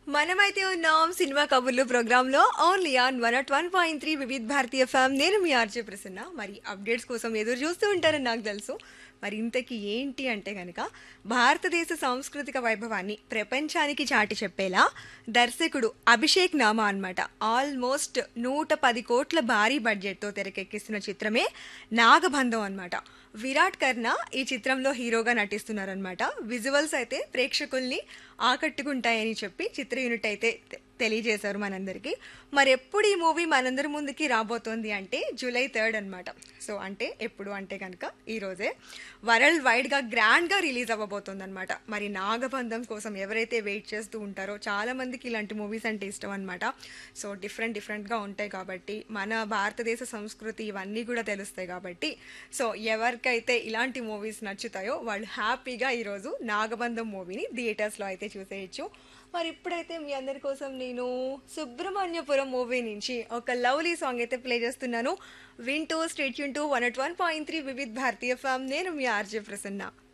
మనమైతే ఉన్నాం సినిమా కబుర్లు ప్రోగ్రామ్ లో only on one at one point three Vividh Bharati FM నేను మీ ఆర్జే ప్రసన్న మరి అప్డేట్స్ కోసం ఎదురు చూస్తూ ఉంటారని నాకు తెలుసు మరి ఇంతకీ ఏంటి అంటే కనుక భారతదేశ సాంస్కృతిక వైభవాన్ని ప్రపంచానికి చాటి చెప్పేలా దర్శకుడు అభిషేక్ నామా అన్నమాట ఆల్మోస్ట్ నూట పది కోట్ల భారీ బడ్జెట్తో తెరకెక్కిస్తున్న చిత్రమే నాగబంధం అన్నమాట విరాట్ కర్ణ ఈ చిత్రంలో హీరోగా నటిస్తున్నారనమాట విజువల్స్ అయితే ప్రేక్షకుల్ని ఆకట్టుకుంటాయని చెప్పి చిత్ర యూనిట్ అయితే తె- తెలియజేశారు మనందరికీ మరి ఎప్పుడు ఈ మూవీ మనందరి ముందుకి రాబోతోంది అంటే జూలై థర్డ్ అనమాట సో అంటే ఎప్పుడు అంటే కనుక ఈ రోజే వరల్డ్ వైడ్గా గ్రాండ్గా రిలీజ్ అవ్వబోతుంది అనమాట మరి నాగబంధం కోసం ఎవరైతే వెయిట్ చేస్తూ ఉంటారో చాలా మందికి ఇలాంటి మూవీస్ అంటే ఇష్టం అనమాట సో డిఫరెంట్ డిఫరెంట్గా ఉంటాయి కాబట్టి మన భారతదేశ సంస్కృతి ఇవన్నీ కూడా తెలుస్తాయి కాబట్టి సో ఎవరికైతే ఇలాంటి మూవీస్ నచ్చుతాయో వాళ్ళు హ్యాపీగా ఈరోజు నాగబంధం మూవీని థియేటర్స్లో అయితే చూసేయచ్చు మరి ఇప్పుడైతే మీ అందరి కోసం నేను సుబ్రహ్మణ్యపురం మూవీ నుంచి ఒక లవ్లీ సాంగ్ అయితే ప్లే చేస్తున్నాను వింటూ స్టేట్ యూన్ to one at one point three Vividh Bharati FM నేను మీ ఆర్జే ప్రసన్న